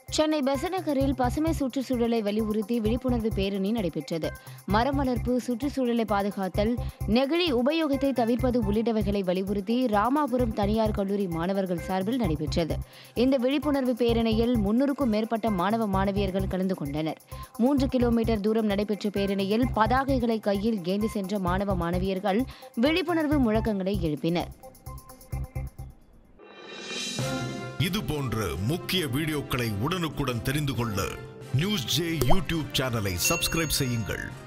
சென்னை பெசநகரில் பசுமை சுற்றுச்சூழலை வலியுறுத்தி விழிப்புணர்வு பேரணி நடைபெற்றது மரம் வளர்ப்பு சுற்றுச்சூழலை பாதுகாத்தல் நெகிழி உபயோகத்தை தவிர்ப்பது உள்ளிட்டவைகளை வலியுறுத்தி ராமாபுரம் தனியார் கல்லூரி மாணவர்கள் சார்பில் நடைபெற்றது இந்த விழிப்புணர்வு பேரணியில் முன்னூறுக்கும் மேற்பட்ட மாணவ மாணவியர்கள் கலந்து கொண்டனர் மூன்று கிலோமீட்டர் தூரம் நடைபெற்ற பேரணியில் பதாகைகளை கையில் ஏந்தி சென்ற மாணவ மாணவியர்கள் விழிப்புணர்வு முழக்கங்களை எழுப்பினர் இது போன்ற முக்கிய வீடியோக்களை உடனுக்குடன் தெரிந்து கொள்ள நியூஸ் ஜே யூடியூப் சேனலை சப்ஸ்கிரைப் செய்யுங்கள்